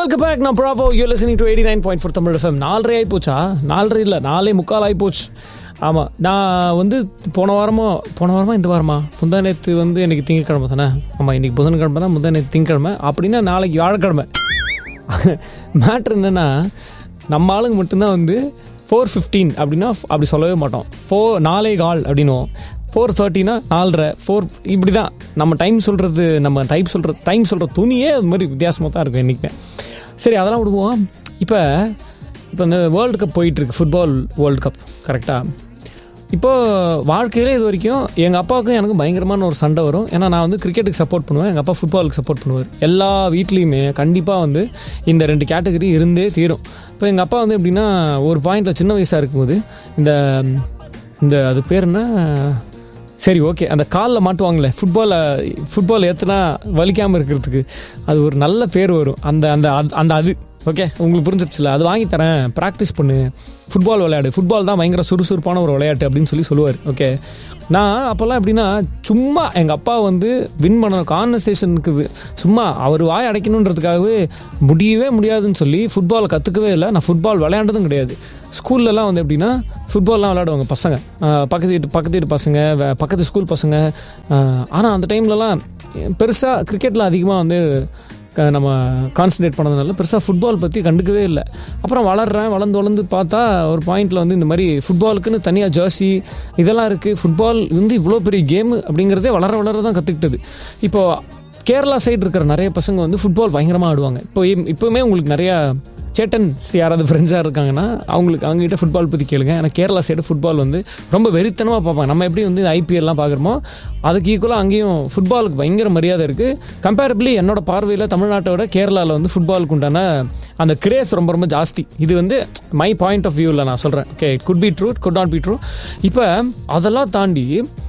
Welcome back நான் bravo you listening to eighty nine point four Tamil FM நாலரை ஆகி போச்சா நாலரை இல்லை நாலே முக்கால் ஆகி போச்சு ஆமாம் நான் வந்து போன வாரமோ போன வாரமா இந்த வாரமா முந்தா நேற்று வந்து எனக்கு திங்கக்கிழமை தானே ஆமாம் இன்னைக்கு புதன்கிழமை தான் முந்தா நேற்று திங்கக்கிழமை அப்படின்னா நாளைக்கு வியாழக்கிழமை மேட்ரு என்னென்னா நம்ம ஆளுங்க மட்டும்தான் வந்து ஃபோர் ஃபிஃப்டீன் அப்படின்னா அப்படி சொல்லவே மாட்டோம் ஃபோர் நாலே கால் அப்படின்னுவோம் ஃபோர் தேர்ட்டினா நாலரை ஃபோர் இப்படி தான் நம்ம டைம் சொல்கிறது நம்ம டைப் சொல்கிற டைம் சொல்கிற துணியே அது மாதிரி வித்தியாசமாக தான் இருக்கும் என்றைக்குமே சரி அதெல்லாம் விடுவோம் இப்போ இப்போ இந்த வேர்ல்டு கப் போயிட்டுருக்கு ஃபுட்பால் வேர்ல்டு கப் கரெக்டாக இப்போ வாழ்க்கையிலே இது வரைக்கும் எங்கள் அப்பாவுக்கும் எனக்கும் பயங்கரமான ஒரு சண்டை வரும் ஏன்னா நான் வந்து கிரிக்கெட்டுக்கு சப்போர்ட் பண்ணுவேன் எங்கள் அப்பா ஃபுட்பாலுக்கு சப்போர்ட் பண்ணுவார் எல்லா வீட்லேயுமே கண்டிப்பாக வந்து இந்த ரெண்டு கேட்டகரி இருந்தே தீரும் இப்போ எங்கள் அப்பா வந்து எப்படின்னா ஒரு பாயிண்டில் சின்ன வயசாக இருக்கும்போது இந்த இந்த அது பேர் என்ன சரி ஓகே அந்த காலில் மாட்டுவாங்களே ஃபுட்பாலை ஃபுட்பால் ஏற்றுனா வலிக்காமல் இருக்கிறதுக்கு அது ஒரு நல்ல பேர் வரும் அந்த அந்த அது- அந்த அது ஓகே உங்களுக்கு புரிஞ்சிருச்சுல அது வாங்கி தரேன் ப்ராக்டிஸ் பண்ணு ஃபுட்பால் விளையாடு ஃபுட்பால் தான் பயங்கர சுறுசுறுப்பான ஒரு விளையாட்டு அப்படின்னு சொல்லி சொல்லுவார் ஓகே நான் அப்போல்லாம் எப்படின்னா சும்மா எங்கள் அப்பா வந்து வின் பண்ண கான்வர்சேஷனுக்கு சும்மா அவர் வாய் அடைக்கணுன்றதுக்காகவே முடியவே முடியாதுன்னு சொல்லி ஃபுட்பாலை கற்றுக்கவே இல்லை நான் ஃபுட்பால் விளையாண்டதும் கிடையாது ஸ்கூல்லலாம் வந்து எப்படின்னா ஃபுட்பால்லாம் விளையாடுவாங்க பசங்க ஆஹ் பக்கத்து வீட்டு பக்கத்து வீட்டு பசங்க வே- பக்கத்து ஸ்கூல் பசங்க ஆனால் அந்த டைம்லலாம் பெருசாக கிரிக்கெட்டில் அதிகமாக வந்து க- நம்ம கான்சன்ட்ரேட் பண்ணதுனால பெருசாக ஃபுட்பால் பற்றி கண்டுக்கவே இல்லை அப்புறம் வளர்றேன் வளர்ந்து வளர்ந்து பார்த்தா ஒரு பாயிண்டில் வந்து இந்த மாதிரி ஃபுட்பாலுக்குன்னு தனியாக ஜெர்சி இதெல்லாம் இருக்குது ஃபுட்பால் வந்து இவ்வளோ பெரிய கேமு அப்படிங்கிறதே வளர வளர தான் கற்றுக்கிட்டது இப்போது கேரளா சைடு இருக்கிற நிறைய பசங்க வந்து ஃபுட்பால் பயங்கரமாக ஆடுவாங்க இப்போ இம்- இப்போவுமே உங்களுக்கு நிறையா சேட்டன்ஸ் யாராவது ஃப்ரெண்ட்ஸாக இருக்காங்கன்னா அவங்களுக்கு அவங்ககிட்ட ஃபுட்பால் பற்றி கேளுங்க ஏன்னா கேரளா சைடு ஃபுட்பால் வந்து ரொம்ப வெறித்தனமாக பார்ப்பாங்க நம்ம எப்படி வந்து ஐபிஎல்லாம் பார்க்குறோமோ அதுக்கு ஈக்குவலாக அங்கேயும் ஃபுட்பாலுக்கு பயங்கர மரியாதை இருக்குது கம்பேரபிளி என்னோட பார்வையில் தமிழ்நாட்டோட கேரளாவில் வந்து ஃபுட்பாலுக்கு உண்டான அந்த கிரேஸ் ரொம்ப ரொம்ப ஜாஸ்தி இது வந்து மை பாயிண்ட் ஆஃப் வியூவில் நான் சொல்கிறேன் okay could be true could not be true இப்போ அதெல்லாம் தாண்டி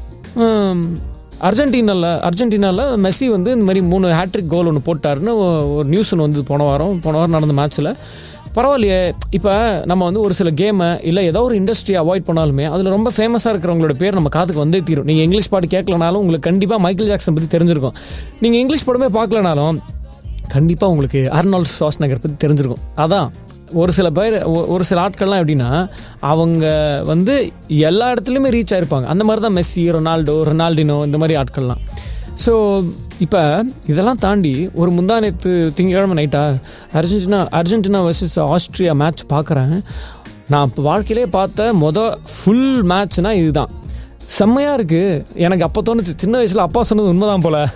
ஹம், அர்ஜென்டினாவில் அர்ஜென்டினாவில் மெஸ்ஸி வந்து இந்த மாதிரி மூணு ஹேட்ரிக் கோல் ஒன்று போட்டாருன்னு ஒ- ஒரு நியூஸ் ஒன்று வந்து போன வாரம் போன வாரம் நடந்த மேட்ச்சில் பரவாயில்லையே இப்போ நம்ம வந்து ஒரு சில கேமை இல்லை ஏதோ ஒரு இண்டஸ்ட்ரி அவாய்ட் பண்ணாலுமே அதில் ரொம்ப ஃபேமஸாக இருக்கிறவங்களோட பேர் நம்ம காதுக்கு வந்தே தீரும் நீங்கள் இங்கிலீஷ் பாட்டு கேட்கலனாலும் உங்களுக்கு கண்டிப்பாக மைக்கேல் ஜாக்சன் பற்றி தெரிஞ்சிருக்கும் நீங்கள் இங்கிலீஷ் படமே பார்க்கலனாலும் கண்டிப்பாக உங்களுக்கு அர்னால்ட் ஷாஸ்நகர் பற்றி தெரிஞ்சிருக்கும் அதான் ஒரு சில பேர் ஒ- ஒரு சில ஆட்கள்லாம் எப்படின்னா அவங்க வந்து எல்லா இடத்துலையுமே ரீச் ஆயிருப்பாங்க அந்த மாதிரி தான் மெஸ்ஸி ரொனால்டோ ரொனால்டினோ இந்த மாதிரி ஆட்கள்லாம் ஸோ இப்போ இதெல்லாம் தாண்டி ஒரு முந்தா நேற்று திங்கக்கிழமை நைட்டா Argentina Argentina versus Austria match பார்க்குறேன் நான் இப்போ வாழ்க்கையிலே பார்த்த மொதல் ஃபுல் மேட்ச்னா இதுதான் செம்மையாக இருக்குது எனக்கு அப்போ தோணுச்சு சின்ன வயசில் அப்பா சொன்னது உண்மைதான் போல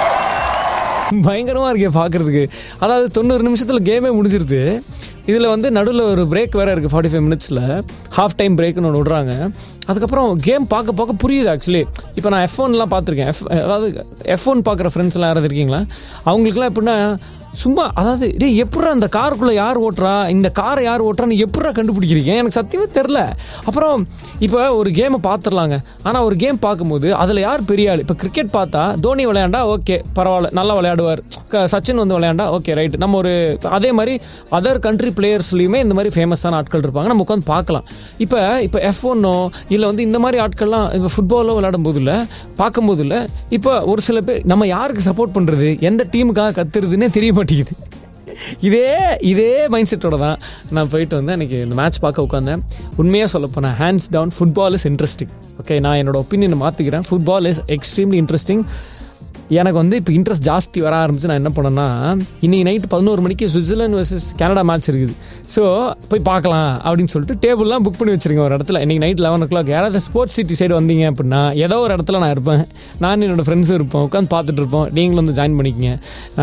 பயங்கரமாக இருக்கே பார்க்குறதுக்கு அதாவது தொண்ணூறு நிமிஷத்தில் கேமே முடிஞ்சிருது இதில் வந்து நடுவில் ஒரு பிரேக் வேறு இருக்குது ஃபார்ட்டி ஃபைவ் மினிட்ஸில் ஹாஃப் டைம் பிரேக்னு ஒன்று விடுறாங்க அதுக்கப்புறம் கேம் பார்க்க பார்க்க புரியுது ஆக்சுவலி இப்போ நான் எஃப் ஒன்லாம் பார்த்துருக்கேன் எஃப் அதாவது எஃப் ஒன் பார்க்குற ஃப்ரெண்ட்ஸ்லாம் யாராவது இருக்கீங்களா அவங்களுக்குலாம் எப்படின்னா சும்மா அதாவது டேய் எப்பட்றா அந்த காருக்குள்ளே யார் ஓட்டுறா இந்த காரை யார் ஓட்டுறான்னு எப்பட்றா கண்டுபிடிக்கிறீங்க எனக்கு சத்தியமே தெரில அப்புறம் இப்போ ஒரு கேமை பார்த்துடலாங்க ஆனால் ஒரு கேம் பார்க்கும்போது அதில் யார் பெரிய ஆள் இப்போ கிரிக்கெட் பார்த்தா தோனி விளையாண்டா ஓகே பரவாயில்ல நல்லா விளையாடுவார் க- சச்சின் வந்து விளையாண்டா ஓகே ரைட் நம்ம ஒரு அதே மாதிரி அதர் கண்ட்ரி பிளேயர்ஸ்லையுமே இந்த மாதிரி ஃபேமஸான ஆட்கள் இருப்பாங்க நம்ம உட்காந்து பார்க்கலாம் இப்போ இப்போ எஃப் ஒன்னோ இல்லை வந்து இந்த மாதிரி ஆட்கள்லாம் இப்போ ஃபுட்பாலோ விளையாடும் போது இல்லை பார்க்கும்போது இல்லை இப்போ ஒரு சில பேர் நம்ம யாருக்கு சப்போர்ட் பண்ணுறது எந்த டீமுக்காக கத்துறதுன்னே தெரிய மாட்டேங்குது இதே இதே மைண்ட் செட்டோட தான் நான் போயிட்டு வந்து அன்றைக்கி இந்த மேட்ச் பார்க்க உட்காந்தேன் உண்மையாக சொல்ல போனேன் hands down football is interesting okay நான் என்னோட ஒப்பீனியனை மாற்றிக்கிறேன் ஃபுட்பால் இஸ் எக்ஸ்ட்ரீம்லி இன்ட்ரெஸ்டிங் எனக்கு வந்து இப்போ இன்ட்ரெஸ்ட் ஜாஸ்தி வர ஆரம்பிச்சு நான் என்ன பண்ணேன்னா இன்னைக்கு நைட்டு பதினோரு மணிக்கு சுவிட்சர்லாந்து வர்சஸ் கனடா மேட்ச் இருக்குது ஸோ போய் பார்க்கலாம் அப்படின்னு சொல்லிட்டு டேபிள்லாம் புக் பண்ணி வச்சிருக்கேன் ஒரு இடத்துல இன்னைக்கு நைட் லெவன் ஓ கிளாக் யாராவது ஸ்போர்ட்ஸ் சிட்டி சைடு வந்தீங்க அப்படின்னா ஏதோ ஒரு இடத்துல நான் இருப்பேன் நான் என்னோட ஃப்ரெண்ட்ஸும் இருப்போம் உட்காந்து பார்த்துட்டு இருப்போம் நீங்களும் வந்து ஜாயின் பண்ணிக்கங்க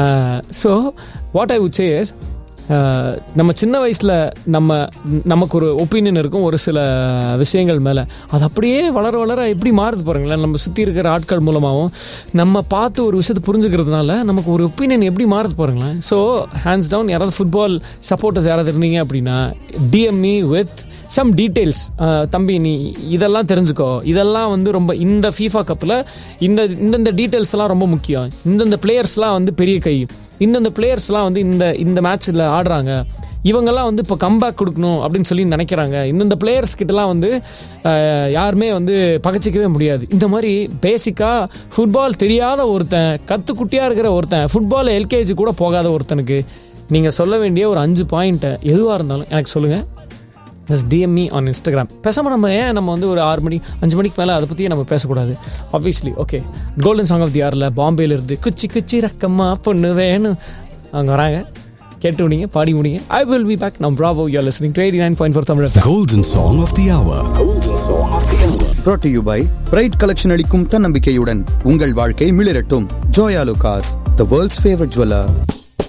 so what I would says uh நம்ம சின்ன வயசில் நம்ம நமக்கு ஒரு ஒப்பீனியன் இருக்கும் ஒரு சில விஷயங்கள் மேலே அது அப்படியே வளர வளர எப்படி மாறுது பாருங்களேன் நம்ம சுற்றி இருக்கிற ஆட்கள் மூலமாகவும் நம்ம பார்த்து ஒரு விஷயத்தை புரிஞ்சுக்கிறதுனால நமக்கு ஒரு ஒப்பீனியன் எப்படி மாறுது பாருங்களேன் ஸோ ஹேண்ட்ஸ் டவுன் யாராவது ஃபுட்பால் சப்போர்ட்டர்ஸ் யாராவது இருந்தீங்க அப்படின்னா டிஎம்இ வித் சம் டீட்டெயில்ஸ் தம்பி நீ இதெல்லாம் தெரிஞ்சுக்கோ இதெல்லாம் வந்து ரொம்ப இந்த ஃபீஃபா கப்பில் இந்த இந்தந்த டீட்டெயில்ஸ் எல்லாம் ரொம்ப முக்கியம் இந்தந்த பிளேயர்ஸ்லாம் வந்து பெரிய கை இந்தந்த பிளேயர்ஸ்லாம் வந்து இந்த இந்த மேட்ச்சில் ஆடுறாங்க இவங்கெல்லாம் வந்து இப்போ கம்பேக் கொடுக்கணும் அப்படின்னு சொல்லி நினைக்கிறாங்க இந்தந்த பிளேயர்ஸ் கிட்டலாம் வந்து அஹ், யாருமே வந்து பகச்சிக்கவே முடியாது இந்த மாதிரி பேசிக்காக ஃபுட்பால் தெரியாத ஒருத்தன் கத்துக்குட்டியாக இருக்கிற ஒருத்தன் ஃபுட்பால் எல்கேஜி கூட போகாத ஒருத்தனுக்கு நீங்கள் சொல்ல வேண்டிய ஒரு அஞ்சு பாயிண்ட்டை எதுவாக இருந்தாலும் எனக்கு சொல்லுங்கள் ஜஸ்ட் டிஎம்இ ஆன் இன்ஸ்டாகிராம் பேசாமல் நம்ம ஏன் நம்ம வந்து ஒரு ஆறு மணி அஞ்சு மணிக்கு மேலே அதை பற்றியே நம்ம பேசக்கூடாது obviously okay golden song of the ஆரில் பாம்பேல இருந்து குச்சி குச்சி ரக்கம்மா பொண்ணு வேணும் அவங்க வராங்க கேட்டு முடிங்க பாடி முடிங்க ஐ வில் பி பேக் நம் bravo you listening to eighty nine point four Tamil Golden Song of the Hour. Golden Song of the Hour. brought to you by bright collection அளிக்கும் தன்னம்பிக்கையுடன் உங்கள் வாழ்க்கை மிளிரட்டும் Joyalukkas the world's favourite jeweller